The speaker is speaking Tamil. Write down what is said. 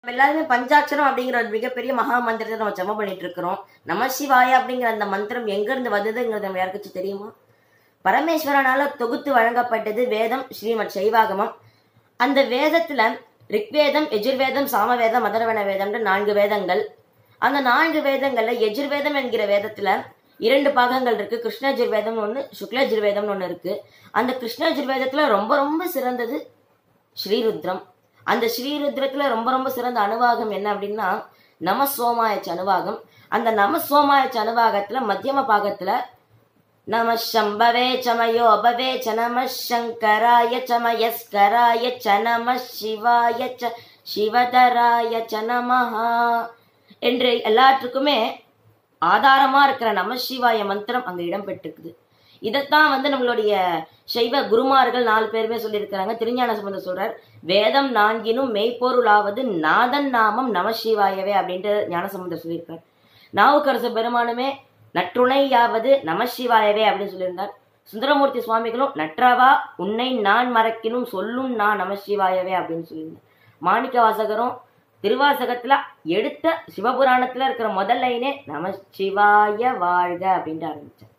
நம்ம எல்லாருமே பஞ்சாட்சரம் அப்படிங்கிற ஒரு மிகப்பெரிய மகா மந்திரத்தை நம்ம ஜெபம் பண்ணிட்டு இருக்கிறோம் நம சிவாய அப்படிங்கிற அந்த மந்திரம் எங்க இருந்து வந்ததுங்கிறது நம்ம யாருக்காச்சும் தெரியுமா பரமேஸ்வரனால தொகுத்து வழங்கப்பட்டது வேதம் ஸ்ரீமத் சைவாகமம் அந்த வேதத்துல ரிக்வேதம் எஜுர்வேதம் சாமவேதம் மதரவண வேதம்ன்ற நான்கு வேதங்கள் அந்த நான்கு வேதங்கள்ல எஜுர்வேதம் என்கிற வேதத்துல இரண்டு பாகங்கள் இருக்கு கிருஷ்ணஜுர்வேதம் ஒன்று சுக்லஜுர்வேதம்னு ஒன்று இருக்கு அந்த கிருஷ்ணஜுர்வேதத்துல ரொம்ப ரொம்ப சிறந்தது ஸ்ரீருத்ரம் அந்த ஸ்ரீருத்ரத்துல ரொம்ப ரொம்ப சிறந்த அணுவாகம் என்ன அப்படின்னா நம சோமாயச்ச அணுவாகம் அந்த நம சோமாயச்ச அணுவாகத்துல மத்தியம பாகத்துல நம சம்பவே சமயோ அபவே ச நம சங்கராய சமயஸ்கராய ச நம சிவாய ச சிவதராய ச நமஹா என்று எல்லாற்றுக்குமே ஆதாரமா இருக்கிற நம சிவாய மந்திரம் அங்க இடம்பெற்றிருக்குது இதைத்தான் வந்து நம்மளுடைய சைவ குருமார்கள் நாலு பேருமே சொல்லியிருக்கிறாங்க திருஞான சம்பந்தர் சொல்றார் வேதம் நான்கினும் மெய்ப்பொருளாவது நாதன் நாமம் நமசிவாயவே அப்படின்ட்டு ஞானசம்பந்தர் சொல்லியிருக்கார் நாவுக்கரசு பெருமானுமே நற்றுணையாவது நமசிவாயவே அப்படின்னு சொல்லியிருந்தார் சுந்தரமூர்த்தி சுவாமிகளும் நற்றவா உன்னை நான் மறக்கினும் சொல்லும் நான் நமசிவாயவே அப்படின்னு சொல்லியிருந்தார் மாணிக்க வாசகரும் திருவாசகத்துல எடுத்த சிவபுராணத்துல இருக்கிற முதல் லைனே நமசிவாய வாழ்க அப்படின்ட்டு ஆரம்பிச்சார்